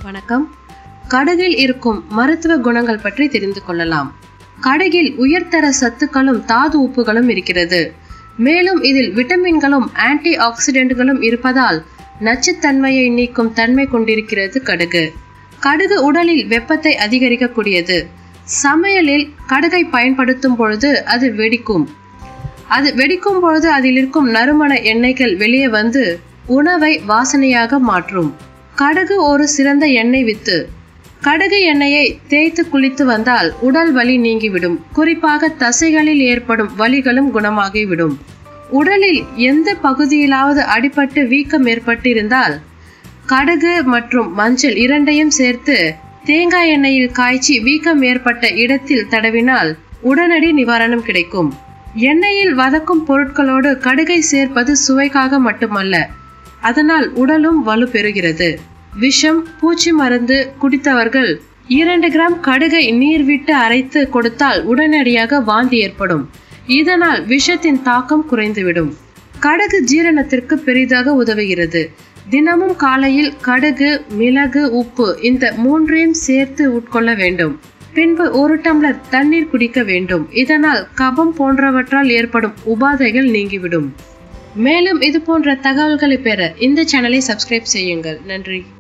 வணக்கம் கடுகில் இருக்கும் மருத்துவ குணங்கள் பற்றி தெரிந்து கொள்ளலாம் கடுகில் உயர்தர சத்துக்களும் தாது உப்புகளும் இருக்கிறது மேலும் இதில் விட்டமின்களும் ஆன்டி ஆக்சிடென்ட்களும் இருப்பதால் நச்சுத்தன்மையை நீக்கும் தன்மை கொண்டிருக்கிறது கடுகு கடுகு உடலில் வெப்பத்தை அதிகரிக்கக்கூடியது சமையலில் கடுகை பயன்படுத்தும் பொழுது அது வெடிக்கும் அது வெடிக்கும் பொழுது அதில் இருக்கும் நறுமண எண்ணெய்கள் வெளியே வந்து உணவை வாசனையாக மாற்றும் கடுகு ஒரு சிறந்த எண்ணெய் வித்து கடுகு எண்ணெயை தேய்த்து குளித்து வந்தால் உடல் வலி நீங்கிவிடும் குறிப்பாக தசைகளில் ஏற்படும் வலிகளும் குணமாகிவிடும் உடலில் எந்த பகுதியிலாவது அடிபட்டு வீக்கம் ஏற்பட்டிருந்தால் கடுகு மற்றும் மஞ்சள் இரண்டையும் சேர்த்து தேங்காய் எண்ணெயில் காய்ச்சி வீக்கம் ஏற்பட்ட இடத்தில் தடவினால் உடனடி நிவாரணம் கிடைக்கும் எண்ணெயில் வதக்கும் பொருட்களோடு கடுகை சேர்ப்பது சுவைக்காக மட்டுமல்ல அதனால் உடலும் வலு பெறுகிறது விஷம் பூச்சி மருந்து குடித்தவர்கள் இரண்டு கிராம் கடுகை நீர் விட்டு அரைத்து கொடுத்தால் உடனடியாக வாந்தி ஏற்படும் இதனால் விஷத்தின் தாக்கம் குறைந்துவிடும் கடுகு ஜீரணத்திற்கு பெரிதாக உதவுகிறது தினமும் காலையில் கடுகு மிளகு உப்பு இந்த மூன்றையும் சேர்த்து உட்கொள்ள வேண்டும் பின்பு ஒரு டம்ளர் தண்ணீர் குடிக்க வேண்டும் இதனால் கபம் போன்றவற்றால் ஏற்படும் உபாதைகள் நீங்கிவிடும் மேலும் இது போன்ற தகவல்களை பெற இந்த சேனலை சப்ஸ்கிரைப் செய்யுங்கள் நன்றி